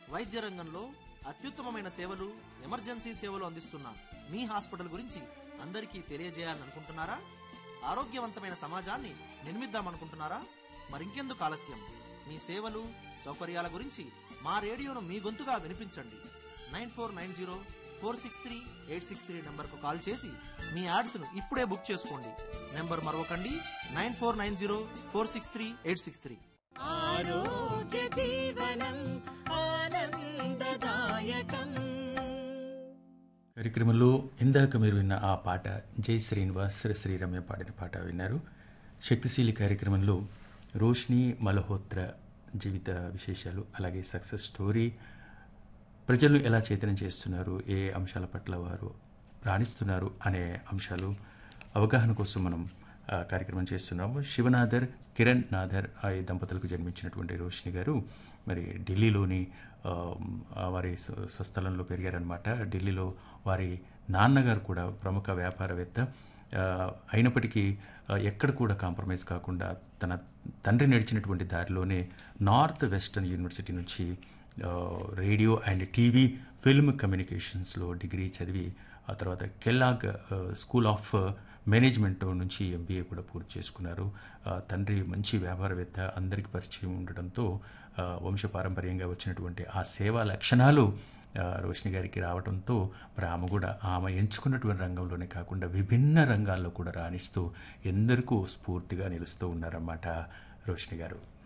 వైద్య రంగంలో అత్యుత్తమమైన సేవలు ఎమర్జెన్సీ సేవలు అందిస్తున్న మీ హాస్పిటల్ గురించి అందరికీ తెలియజేయాలనుకుంటున్నారా ఆరోగ్యవంతమైన సమాజాన్ని నిర్మిద్దామనుకుంటున్నారా మరింకెందుకు ఆలస్యం మీ సేవలు సౌకర్యాల గురించి మా రేడియోను మీ గొంతుగా వినిపించండి nine four nine zero four six three eight six three నెంబర్కు కాల్ చేసి మీ యాడ్స్ను ఇప్పుడే బుక్ చేసుకోండి నెంబర్ మరొకండి nine four nine zero four six three eight six three ఆరోగ్య జీవనం ఆనందదాయకం కార్యక్రమంలో ఇందాక మీరు విన్న ఆ పాట జై శ్రీనివాస్ శ్రీరమ్య పాడిన పాట విన్నారు శక్తిశీలి కార్యక్రమంలో రోష్ని మల్హోత్రా జీవిత విశేషాలు అలాగే సక్సెస్ స్టోరీ ప్రజలను ఎలా చైతన్యం చేస్తున్నారు ఏ అంశాల పట్ల వారు రాణిస్తున్నారు అనే అంశాలు అవగాహన కోసం మనం ఆ, కార్యక్రమం చేస్తున్నాము శివనాథర్ కిరణ్ నాథర్ ఆ ఈ దంపతులకు జన్మించినటువంటి రోషిని గారు మరి ఢిల్లీలోని ఆ, ఆ, వారి స్వ- స్వస్థలంలో పెరిగారనమాట ఢిల్లీలో వారి నాన్నగారు కూడా ప్రముఖ వ్యాపారవేత్త ఆ, అయినప్పటికీ ఆ, ఎక్కడ కూడా కాంప్రమైజ్ కాకుండా తన తండ్రి నడిచినటువంటి దారిలోనే నార్త్ వెస్టర్న్ యూనివర్సిటీ నుంచి ఆ, రేడియో అండ్ టీవీ ఫిల్మ్ కమ్యూనికేషన్స్లో డిగ్రీ చదివి ఆ తర్వాత కెల్లాగ్ ఆ, స్కూల్ ఆఫ్ మేనేజ్మెంట్ నుంచి ఎంబీఏ కూడా పూర్తి చేసుకున్నారు ఆ, తండ్రి మంచి వ్యాపారవేత్త అందరికీ పరిచయం ఉండడంతో ఆ, వంశపారంపర్యంగా వచ్చినటువంటి ఆ సేవా లక్షణాలు ఆ, రోషిని గారికి రావడంతో మరి ఆమె కూడా ఆమె ఎంచుకున్నటువంటి రంగంలోనే కాకుండా విభిన్న రంగాల్లో కూడా రాణిస్తూ ఎందరికో స్ఫూర్తిగా నిలుస్తూ ఉన్నారన్నమాట రోషిని గారు